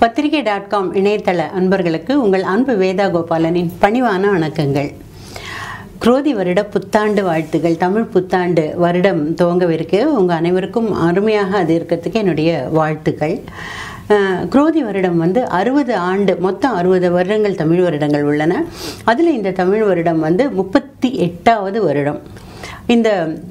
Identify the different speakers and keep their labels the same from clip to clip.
Speaker 1: பத்திரிகை dot com இணையதள அன்பர்களுக்கு உங்கள் அன்பு வேதா கோபாலனின் பணிவான வணக்கங்கள் குரோதி வருட புத்தாண்டு வாழ்த்துகள் தமிழ் புத்தாண்டு வருடம் துவங்கவிருக்கு உங்கள் அனைவருக்கும் அருமையாக அது இருக்கிறதுக்கு என்னுடைய வாழ்த்துக்கள் அஹ், குரோதி வருடம் வந்து அறுபது ஆண்டு மொத்தம் அறுபது வருடங்கள் தமிழ் வருடங்கள் உள்ளன அதில் இந்த தமிழ் வருடம் வந்து முப்பத்தி எட்டாவது வருடம் இந்த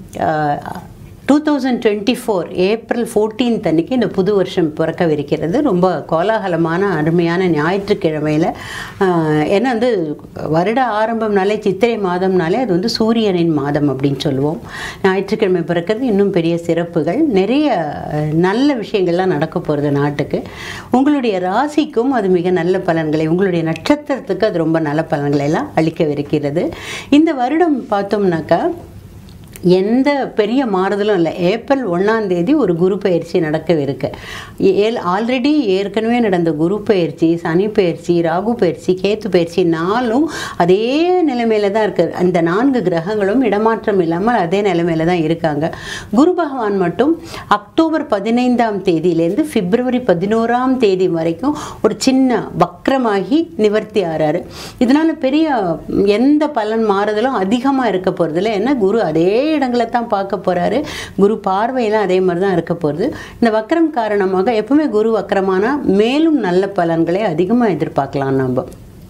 Speaker 1: two thousand twenty four April fourteenth அன்னைக்கு இந்த புது வருஷம் பிறக்கவிருக்கிறது ரொம்ப கோலாகலமான அருமையான ஞாயிற்றுக்கிழமையில் ஆஹ், ஏன்னா வந்து வருட ஆரம்பம்னாலே சித்திரை மாதம்னாலே அது வந்து சூரியனின் மாதம் அப்படின்னு சொல்லுவோம் ஞாயிற்றுக்கிழமை பிறக்கிறது இன்னும் பெரிய சிறப்புகள் நிறைய அஹ், நல்ல விஷயங்கள்லாம் நடக்க போகிறது நாட்டுக்கு உங்களுடைய ராசிக்கும் அது மிக நல்ல பலன்களை உங்களுடைய நட்சத்திரத்துக்கு அது ரொம்ப நல்ல பலன்களை எல்லாம் அளிக்கவிருக்கிறது இந்த வருடம் பார்த்தோம்னாக்கா எந்த பெரிய மாறுதலும் இல்லை ஏப்ரல் ஒன்றாம் தேதி ஒரு குரு பயிற்சி நடக்கவிருக்கு ஏல் ஆல்ரெடி ஏற்கனவே நடந்த குரு பயிற்சி சனி பயிற்சி ராகு பயிற்சி கேத்து பயிற்சி நாளும் அதே நிலைமையில தான் இருக்கு அந்த நான்கு கிரகங்களும் இடமாற்றம் இல்லாமல் அதே நிலைமையில தான் இருக்காங்க குரு பகவான் மட்டும் அக்டோபர் பதினைந்தாம் தேதியிலேருந்து பிப்ரவரி பதினோராம் தேதி வரைக்கும் ஒரு சின்ன வக்ரமாகி நிவர்த்தி ஆறாரு இதனால பெரிய எந்த பலன் மாறுதலும் அதிகமாக இருக்க போகிறதில்ல ஏன்னா குரு அதே இடங்களை தான் பார்க்க போகிறாரு குரு பார்வையெல்லாம் அதே மாதிரி தான் இருக்க போகிறது இந்த வக்ரம் காரணமாக எப்பவுமே குரு வக்ரமானா மேலும் நல்ல பலன்களை அதிகமாக எதிர்பார்க்கலாம் நம்ம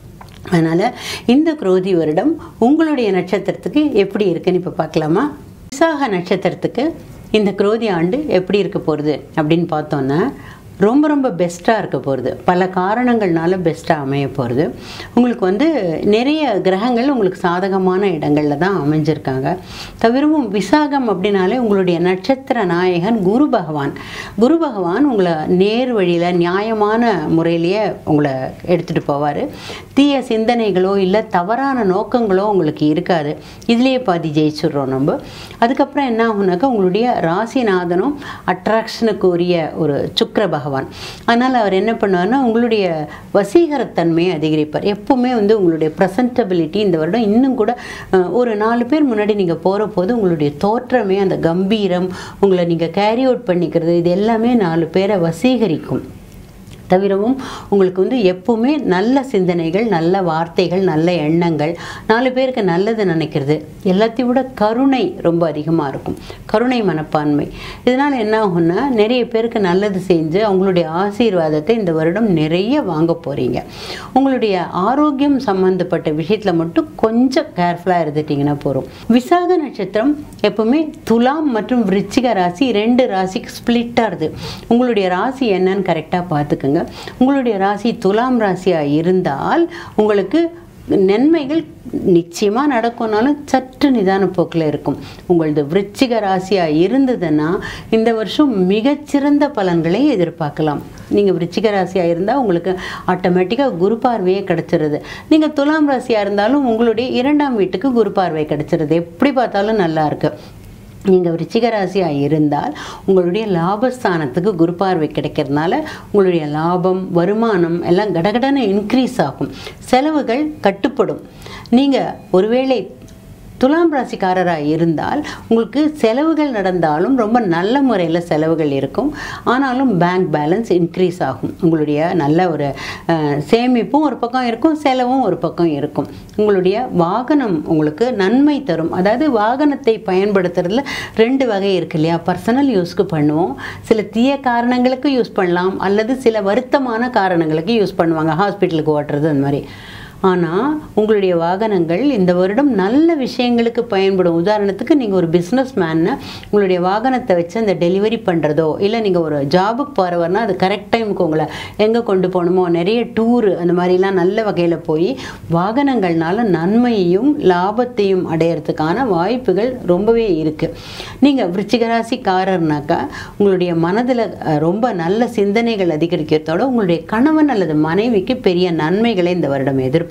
Speaker 1: அதனால் இந்த குரோதி வருடம் உங்களுடைய நட்சத்திரத்துக்கு எப்படி இருக்குன்னு இப்போ பார்க்கலாமா விசாக நட்சத்திரத்துக்கு இந்த குரோதி ஆண்டு எப்படி இருக்க போகிறது அப்படின்னு பார்த்தோன்னா ரொம்ப ரொம்ப பெஸ்ட்டாக இருக்க போகிறது பல காரணங்கள்னால பெஸ்ட்டாக அமைய போகிறது உங்களுக்கு வந்து நிறைய கிரகங்கள் உங்களுக்கு சாதகமான இடங்களில் தான் அமைஞ்சிருக்காங்க தவிரவும் விசாகம் அப்படின்னாலே உங்களுடைய நட்சத்திர நாயகன் குரு பகவான் குரு பகவான் உங்களை நேர் வழியில் நியாயமான முறையிலேயே உங்களை எடுத்துகிட்டு போவார் தீய சிந்தனைகளோ இல்லை தவறான நோக்கங்களோ உங்களுக்கு இருக்காது இதுலேயே பாதி ஜெயிச்சிடுறோம் நம்ம அதுக்கப்புறம் என்ன ஆகுனாக்கா உங்களுடைய ராசிநாதனும் அட்ராக்ஷனுக்கு உரிய ஒரு சுக்கிர பகவான் அதனால் அவர் என்ன பண்ணுவார்னா உங்களுடைய வசீகரத்தன்மையை அதிகரிப்பார் எப்பவுமே வந்து உங்களுடைய ப்ரெசன்டபிலிட்டி இந்த வருடம் இன்னும் கூட அஹ், ஒரு நாலு பேர் முன்னாடி நீங்கள் போகிற போது உங்களுடைய தோற்றமே அந்த கம்பீரம் உங்களை நீங்கள் கேரி அவுட் பண்ணிக்கிறது இது எல்லாமே நாலு பேரை வசீகரிக்கும் தவிரவும் உங்களுக்கு வந்து எப்பவுமே நல்ல சிந்தனைகள் நல்ல வார்த்தைகள் நல்ல எண்ணங்கள் நாலு பேருக்கு நல்லது நினைக்கிறது எல்லாத்தையும் விட கருணை ரொம்ப அதிகமாக இருக்கும் கருணை மனப்பான்மை இதனால் என்ன ஆகும்னா நிறைய பேருக்கு நல்லது செஞ்சு அவங்களுடைய ஆசீர்வாதத்தை இந்த வருடம் நிறைய வாங்க போகிறீங்க உங்களுடைய ஆரோக்கியம் சம்மந்தப்பட்ட விஷயத்தில் மட்டும் கொஞ்சம் கேர்ஃபுல்லாக இருந்துட்டிங்கன்னா போதும் விசாக நட்சத்திரம் எப்பவுமே துலாம் மற்றும் விருச்சிக ராசி ரெண்டு ராசிக்கு ஸ்பிளிட் ஆகுது உங்களுடைய ராசி என்னன்னு கரெக்டாக பார்த்துக்குங்க உங்களுடைய ராசி துலாம் ராசியாக இருந்தால் உங்களுக்கு நன்மைகள் நிச்சயமாக நடக்கும்னாலும் சற்று நிதான போக்கில் இருக்கும் உங்களது விருச்சிக ராசியாக இருந்ததுன்னா இந்த வருஷம் மிகச்சிறந்த பலன்களை எதிர்பார்க்கலாம் நீங்கள் விருச்சிக ராசியாக இருந்தால் உங்களுக்கு ஆட்டோமேட்டிக்காக குரு பார்வையே கிடச்சிருது நீங்கள் துலாம் ராசியாக இருந்தாலும் உங்களுடைய இரண்டாம் வீட்டுக்கு குரு பார்வை கிடச்சிருது எப்படி பார்த்தாலும் நல்லா இருக்கு நீங்கள் விருச்சிக ராசியாக இருந்தால் உங்களுடைய லாபஸ்தானத்துக்கு குரு பார்வை கிடைக்கிறதுனால உங்களுடைய லாபம் வருமானம் எல்லாம் கடகடன்னு இன்க்ரீஸ் ஆகும் செலவுகள் கட்டுப்படும் நீங்கள் ஒருவேளை துலாம் ராசிக்காரராக இருந்தால் உங்களுக்கு செலவுகள் நடந்தாலும் ரொம்ப நல்ல முறையில் செலவுகள் இருக்கும் ஆனாலும் பேங்க் பேலன்ஸ் இன்க்ரீஸ் ஆகும் உங்களுடைய நல்ல ஒரு அஹ், சேமிப்பும் ஒரு பக்கம் இருக்கும் செலவும் ஒரு பக்கம் இருக்கும் உங்களுடைய வாகனம் உங்களுக்கு நன்மை தரும் அதாவது வாகனத்தை பயன்படுத்துறதுல ரெண்டு வகை இருக்கு இல்லையா பர்சனல் யூஸ்க்கு பண்ணுவோம் சில தீய காரணங்களுக்கு யூஸ் பண்ணலாம் அல்லது சில வருத்தமான காரணங்களுக்கு யூஸ் பண்ணுவாங்க ஹாஸ்பிட்டலுக்கு ஓட்டுறது அந்த மாதிரி ஆனால் உங்களுடைய வாகனங்கள் இந்த வருடம் நல்ல விஷயங்களுக்கு பயன்படும் உதாரணத்துக்கு நீங்கள் ஒரு பிஸ்னஸ் மேன்னா உங்களுடைய வாகனத்தை வச்சு அந்த டெலிவரி பண்ணுறதோ இல்லை நீங்கள் ஒரு ஜாபுக்கு போகிறவர்னா அது கரெக்ட் டைமுக்கு உங்களை எங்கே கொண்டு போகணுமோ நிறைய டூர் அந்த மாதிரிலாம் நல்ல வகையில் போய் வாகனங்கள்னால நன்மையையும் லாபத்தையும் அடையிறதுக்கான வாய்ப்புகள் ரொம்பவே இருக்குது நீங்கள் விருச்சிகராசிக்காரர்னாக்கா உங்களுடைய மனதில் ரொம்ப நல்ல சிந்தனைகள் அதிகரிக்கிறதோட உங்களுடைய கணவன் அல்லது மனைவிக்கு பெரிய நன்மைகளை இந்த வருடம் எதிர்பார்க்கலாம்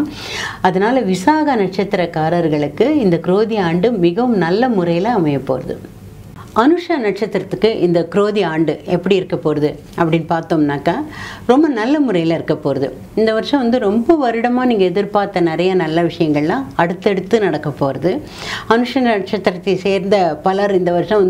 Speaker 1: அதனால விசாக நட்சத்திரக்காரர்களுக்கு இந்த குரோதி ஆண்டு மிகவும் நல்ல முறையில் அமைய போகிறது அனுஷ நட்சத்திரத்துக்கு இந்த குரோதி ஆண்டு எப்படி இருக்க போகிறது அப்படின்னு பார்த்தோம்னாக்கா ரொம்ப நல்ல முறையில் இருக்க போகிறது இந்த வருஷம் வந்து ரொம்ப வருடமாக நீங்கள் எதிர்பார்த்த நிறைய நல்ல விஷயங்கள்லாம் அடுத்தடுத்து நடக்க போகிறது அனுஷ நட்சத்திரத்தை சேர்ந்த பலர் இந்த வருஷம் வந்து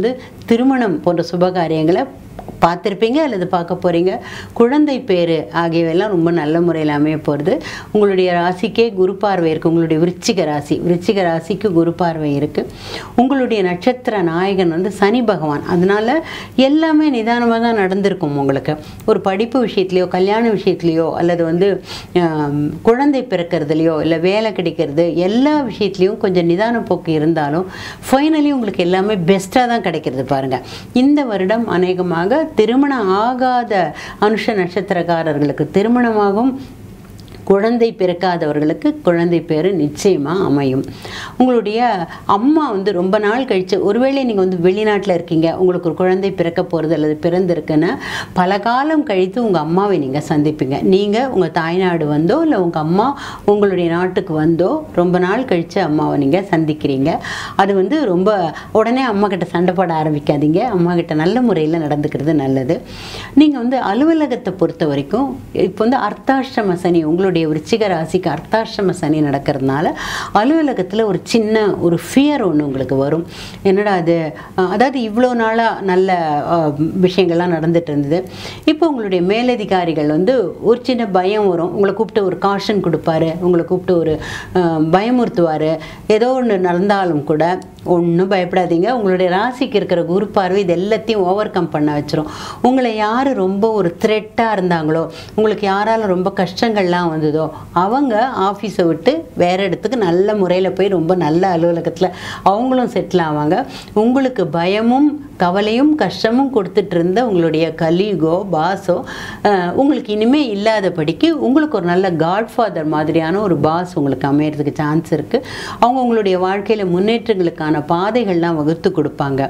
Speaker 1: திருமணம் போன்ற சுபகாரியங்களை பார்த்துருப்பீங்க அல்லது பார்க்க போகிறீங்க குழந்தை பேர் ஆகியவையெல்லாம் ரொம்ப நல்ல முறையில் அமைய போகிறது உங்களுடைய ராசிக்கே குரு பார்வை இருக்குது உங்களுடைய விருச்சிக ராசி விருச்சிக ராசிக்கு குரு பார்வை இருக்குது உங்களுடைய நட்சத்திர நாயகன் வந்து சனி பகவான் அதனால் எல்லாமே நிதானமாக தான் நடந்திருக்கும் உங்களுக்கு ஒரு படிப்பு விஷயத்துலையோ கல்யாண விஷயத்துலையோ அல்லது வந்து ஆம், குழந்தை பிறக்கிறதுலையோ இல்லை வேலை கிடைக்கிறது எல்லா விஷயத்துலையும் கொஞ்சம் நிதான போக்கு இருந்தாலும் ஃபைனலி உங்களுக்கு எல்லாமே பெஸ்ட்டாக தான் கிடைக்கிறது பாருங்கள் இந்த வருடம் அநேகமாக திருமணம் ஆகாத அனுஷ நட்சத்திரக்காரர்களுக்கு திருமணமாகும் குழந்தை பிறக்காதவர்களுக்கு குழந்தை பேர் நிச்சயமாக அமையும் உங்களுடைய அம்மா வந்து ரொம்ப நாள் கழித்து ஒருவேளை நீங்கள் வந்து வெளிநாட்டில் இருக்கீங்க உங்களுக்கு ஒரு குழந்தை பிறக்க போகிறது அல்லது பிறந்திருக்குன்னா பல காலம் கழித்து உங்கள் அம்மாவை நீங்கள் சந்திப்பீங்க நீங்கள் உங்கள் தாய்நாடு வந்தோ இல்லை உங்கள் அம்மா உங்களுடைய நாட்டுக்கு வந்தோ ரொம்ப நாள் கழித்து அம்மாவை நீங்கள் சந்திக்கிறீங்க அது வந்து ரொம்ப உடனே அம்மா கிட்ட சண்டை போட ஆரம்பிக்காதீங்க அம்மா கிட்ட நல்ல முறையில் நடந்துக்கிறது நல்லது நீங்கள் வந்து அலுவலகத்தை பொறுத்த வரைக்கும் இப்போ வந்து அர்த்தாஷ்டம சனி உங்களுடைய விருச்சிக ராசிக்கு அர்த்தாஷ்டம சனி நடக்கிறதுனால அலுவலகத்தில் ஒரு சின்ன ஒரு ஃபியர் ஒன்று உங்களுக்கு வரும் என்னடா அது அஹ், அதாவது இவ்வளோ நாளாக நல்ல அஹ், விஷயங்கள்லாம் நடந்துட்டு இருந்தது இப்போ உங்களுடைய மேலதிகாரிகள் வந்து ஒரு சின்ன பயம் வரும் உங்களை கூப்பிட்டு ஒரு காஷன் கொடுப்பாரு உங்களை கூப்பிட்டு ஒரு அஹ், பயமுறுத்துவார் ஏதோ ஒன்று நடந்தாலும் கூட ஒன்றும் பயப்படாதீங்க உங்களுடைய ராசிக்கு இருக்கிற குரு பார்வை இது எல்லாத்தையும் ஓவர் கம் பண்ண வச்சிரும் உங்களை யார் ரொம்ப ஒரு த்ரெட்டாக இருந்தாங்களோ உங்களுக்கு யாரால ரொம்ப கஷ்டங்கள்லாம் வந்ததோ அவங்க ஆஃபீஸை விட்டு வேற இடத்துக்கு நல்ல முறையில் போய் ரொம்ப நல்ல அலுவலகத்தில் அவங்களும் செட்டில் ஆவாங்க உங்களுக்கு பயமும் கவலையும் கஷ்டமும் கொடுத்துட்டு இருந்த உங்களுடைய கலீகோ பாஸோ அஹ், உங்களுக்கு இனிமே இல்லாதபடிக்கு உங்களுக்கு ஒரு நல்ல காட்ஃபாதர் மாதிரியான ஒரு பாஸ் உங்களுக்கு அமையறதுக்கு சான்ஸ் இருக்குது அவங்க உங்களுடைய வாழ்க்கையில் முன்னேற்றங்களுக்கான பாதைகள்லாம் வகுத்து கொடுப்பாங்க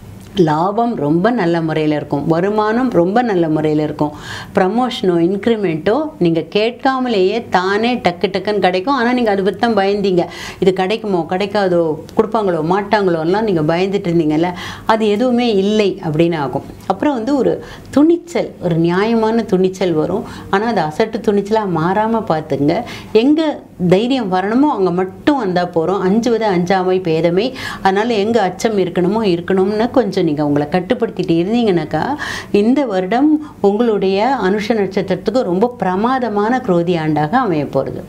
Speaker 1: லாபம் ரொம்ப நல்ல முறையில் இருக்கும் வருமானம் ரொம்ப நல்ல முறையில் இருக்கும் ப்ரமோஷனோ இன்க்ரிமெண்ட்டோ நீங்கள் கேட்காமலேயே தானே டக்கு டக்குன்னு கிடைக்கும் ஆனால் நீங்கள் அதை பற்றி தான் பயந்தீங்க இது கிடைக்குமோ கிடைக்காதோ கொடுப்பாங்களோ மாட்டாங்களோலாம் நீங்கள் பயந்துட்டு இருந்தீங்கல்ல அது எதுவுமே இல்லை அப்படின்னு ஆகும் அப்புறம் வந்து ஒரு துணிச்சல் ஒரு நியாயமான துணிச்சல் வரும் ஆனால் அது அசட்டு துணிச்சலாக மாறாமல் பார்த்துங்க எங்கே தைரியம் வரணுமோ அங்கே மட்டும் வந்தால் போகிறோம் அஞ்சுவது அஞ்சாமை பேதமை அதனால் எங்கே அச்சம் இருக்கணுமோ இருக்கணும்னு கொஞ்சம் நீங்கள் உங்களை கட்டுப்படுத்திட்டு இருந்தீங்கன்னாக்கா இந்த வருடம் உங்களுடைய அனுஷ நட்சத்திரத்துக்கு ரொம்ப பிரமாதமான குரோதி ஆண்டாக அமைய போகிறது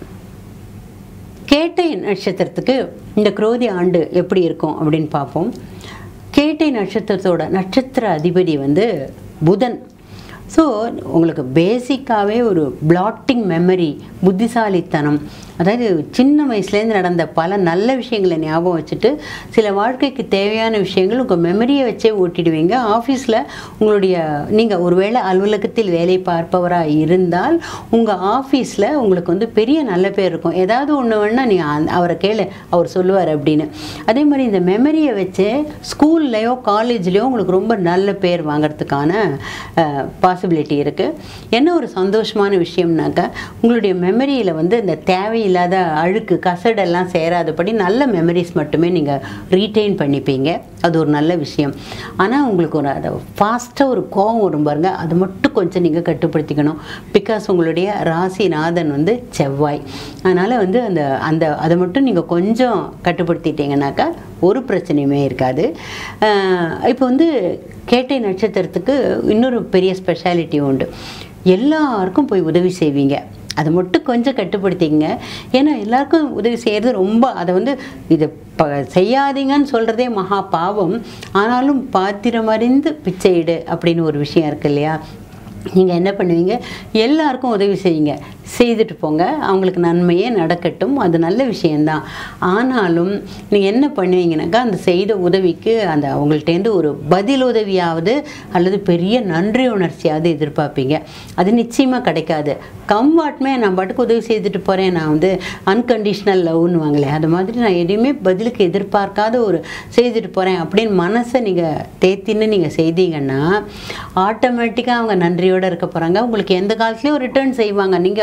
Speaker 1: கேட்டை நட்சத்திரத்துக்கு இந்த குரோதி ஆண்டு எப்படி இருக்கும் அப்படின்னு பார்ப்போம் கேட்டை நட்சத்திரத்தோட நட்சத்திர அதிபதி வந்து புதன் ஸோ உங்களுக்கு பேசிக்காகவே ஒரு பிளாட்டிங் மெமரி புத்திசாலித்தனம் அதாவது சின்ன வயசுலேருந்து நடந்த பல நல்ல விஷயங்களை ஞாபகம் வச்சுட்டு சில வாழ்க்கைக்கு தேவையான விஷயங்கள் உங்கள் மெமரியை வச்சே ஓட்டிடுவீங்க ஆஃபீஸில் உங்களுடைய நீங்கள் ஒருவேளை அலுவலகத்தில் வேலை பார்ப்பவராக இருந்தால் உங்கள் ஆஃபீஸில் உங்களுக்கு வந்து பெரிய நல்ல பேர் இருக்கும் ஏதாவது ஒன்று வேணால் நீங்கள் அவரை கேளு அவர் சொல்லுவார் அப்படின்னு அதே மாதிரி இந்த மெமரியை வச்சு ஸ்கூல்லையோ காலேஜ்லேயோ உங்களுக்கு ரொம்ப நல்ல பேர் வாங்குறதுக்கான பாசிபிலிட்டி இருக்குது என்ன ஒரு சந்தோஷமான விஷயம்னாக்கா உங்களுடைய மெமரியில் வந்து இந்த தேவையில்லாத அழுக்கு கசடெல்லாம் சேராதபடி நல்ல மெமரிஸ் மட்டுமே நீங்கள் ரீட்டைன் பண்ணிப்பீங்க அது ஒரு நல்ல விஷயம் ஆனால் உங்களுக்கு ஒரு அதை ஃபாஸ்ட்டாக ஒரு கோவம் வரும் பாருங்க அது மட்டும் கொஞ்சம் நீங்கள் கட்டுப்படுத்திக்கணும் பிகாஸ் உங்களுடைய ராசிநாதன் வந்து செவ்வாய் அதனால் வந்து அந்த அந்த அதை மட்டும் நீங்கள் கொஞ்சம் கட்டுப்படுத்திட்டீங்கன்னாக்கா ஒரு பிரச்சனையுமே இருக்காது ஆஹ் இப்போ வந்து கேட்டை நட்சத்திரத்துக்கு இன்னொரு பெரிய ஸ்பெஷாலிட்டி உண்டு எல்லாருக்கும் போய் உதவி செய்வீங்க அதை மட்டும் கொஞ்சம் கட்டுப்படுத்திங்க ஏன்னா எல்லாருக்கும் உதவி செய்கிறது ரொம்ப அதை வந்து இதை ப செய்யாதீங்கன்னு சொல்கிறதே மகா பாவம் ஆனாலும் பாத்திரம் அறிந்து பிச்சையிடு அப்படின்னு ஒரு விஷயம் இருக்கு இல்லையா நீங்கள் என்ன பண்ணுவீங்க எல்லாருக்கும் உதவி செய்யுங்க செய்துட்டு போங்க அவங்களுக்கு நன்மையே நடக்கட்டும் அது நல்ல விஷயந்தான் ஆனாலும் நீங்கள் என்ன பண்ணுவீங்கனாக்கா அந்த செய்த உதவிக்கு அந்த அவங்கள்ட்டேருந்து ஒரு பதில் உதவியாவது அல்லது பெரிய நன்றி உணர்ச்சியாவது எதிர்பார்ப்பீங்க அது நிச்சயமாக கிடைக்காது கம்வாட்மே நான் பாட்டுக்கு உதவி செய்துட்டு போகிறேன் நான் வந்து அன்கண்டிஷ்னல் லவ்னு வாங்களே அது மாதிரி நான் எதையுமே பதிலுக்கு எதிர்பார்க்காத ஒரு செய்துட்டு போகிறேன் அப்படின்னு மனசை நீங்கள் தேத்தின்னு நீங்கள் செய்தீங்கன்னா ஆட்டோமேட்டிக்காக அவங்க நன்றியோடு இருக்க போகிறாங்க உங்களுக்கு எந்த காலத்துலேயும் ரிட்டர்ன் செய்வாங்க நீங்கள்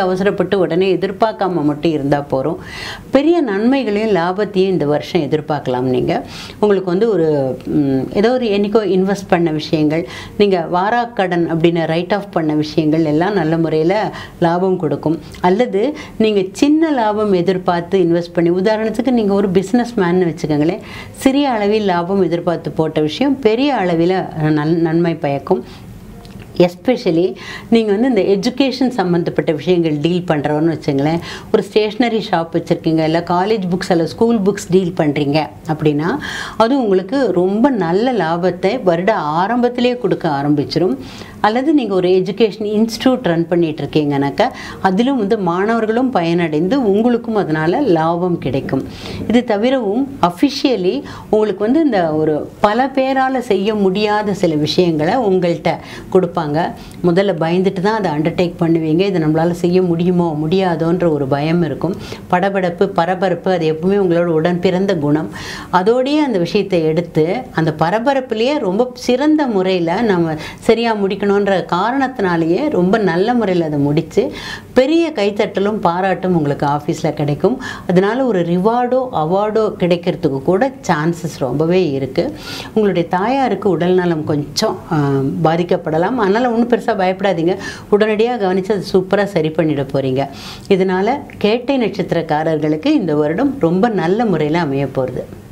Speaker 1: அவசரப்பட்டு உடனே எதிர்பார்க்காம மட்டும் இருந்தால் போகிறோம் பெரிய நன்மைகளையும் லாபத்தையும் இந்த வருஷம் எதிர்பார்க்கலாம் நீங்கள் உங்களுக்கு வந்து ஒரு ம், ஏதோ ஒரு என்னைக்கோ இன்வெஸ்ட் பண்ண விஷயங்கள் நீங்கள் வாராக்கடன் அப்படின்னு ரைட் ஆஃப் பண்ண விஷயங்கள் எல்லாம் நல்ல முறையில் லாபம் கொடுக்கும் அல்லது நீங்கள் சின்ன லாபம் எதிர்பார்த்து இன்வெஸ்ட் பண்ணி உதாரணத்துக்கு நீங்கள் ஒரு பிஸ்னஸ் மேன் வச்சுக்கோங்களேன் சிறிய அளவில் லாபம் எதிர்பார்த்து போட்ட விஷயம் பெரிய அளவில் நல் நன்மை பயக்கும் எஸ்பெஷலி நீங்கள் வந்து இந்த எஜுகேஷன் சம்மந்தப்பட்ட விஷயங்கள் டீல் பண்ணுறவன்னு வச்சுங்களேன் ஒரு ஸ்டேஷ்னரி ஷாப் வச்சுருக்கீங்க இல்லை காலேஜ் புக்ஸ் அல்ல ஸ்கூல் புக்ஸ் டீல் பண்ணுறீங்க அப்படின்னா அது உங்களுக்கு ரொம்ப நல்ல லாபத்தை வருட ஆரம்பத்திலே கொடுக்க ஆரம்பிச்சிடும் அல்லது நீங்கள் ஒரு எஜுகேஷன் இன்ஸ்டியூட் ரன் பண்ணிட்டு இருக்கீங்கனாக்கா அதிலும் வந்து மாணவர்களும் பயனடைந்து உங்களுக்கும் அதனால் லாபம் கிடைக்கும் இது தவிரவும் அஃபிஷியலி உங்களுக்கு வந்து இந்த ஒரு பல பேரால் செய்ய முடியாத சில விஷயங்களை உங்கள்கிட்ட கொடுப்பாங்க முதல்ல பயந்துட்டு தான் அதை அண்டர்டேக் பண்ணுவீங்க இதை நம்மளால் செய்ய முடியுமோ முடியாதோன்ற ஒரு பயம் இருக்கும் படபடப்பு பரபரப்பு அது எப்பவுமே உங்களோட உடன் பிறந்த குணம் அதோடயே அந்த விஷயத்தை எடுத்து அந்த பரபரப்புலேயே ரொம்ப சிறந்த முறையில் நம்ம சரியாக முடிக்கணுன்ற காரணத்தினாலேயே ரொம்ப நல்ல முறையில் அதை முடித்து பெரிய கைத்தட்டலும் பாராட்டும் உங்களுக்கு ஆஃபீஸில் கிடைக்கும் அதனால ஒரு ரிவார்டோ அவார்டோ கிடைக்கிறதுக்கு கூட சான்சஸ் ரொம்பவே இருக்குது உங்களுடைய தாயாருக்கு உடல்நலம் கொஞ்சம் ஆஹ், பாதிக்கப்படலாம் அதனால் ஒன்றும் பெருசாக பயப்படாதீங்க உடனடியாக கவனித்து அதை சூப்பராக சரி பண்ணிட போகிறீங்க இதனால் கேட்டை நட்சத்திரக்காரர்களுக்கு இந்த வருடம் ரொம்ப நல்ல முறையில் அமைய போகிறது